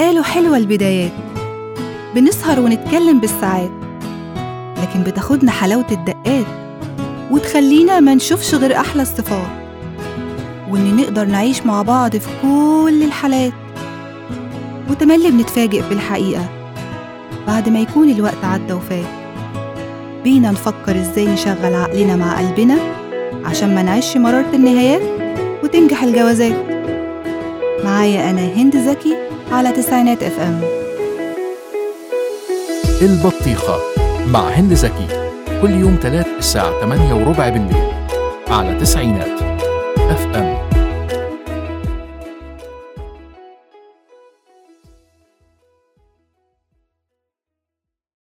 قالوا حلوة البدايات بنسهر ونتكلم بالساعات لكن بتاخدنا حلاوة الدقات وتخلينا ما نشوفش غير أحلى الصفات وإن نقدر نعيش مع بعض في كل الحالات وتملي بنتفاجئ بالحقيقة بعد ما يكون الوقت عدى وفات بينا نفكر ازاي نشغل عقلنا مع قلبنا عشان ما نعيش مرارة النهايات وتنجح الجوازات معايا أنا هند زكي على تسعينات اف ام البطيخة مع هند زكي كل يوم تلات الساعة 8 وربع بالليل على تسعينات اف ام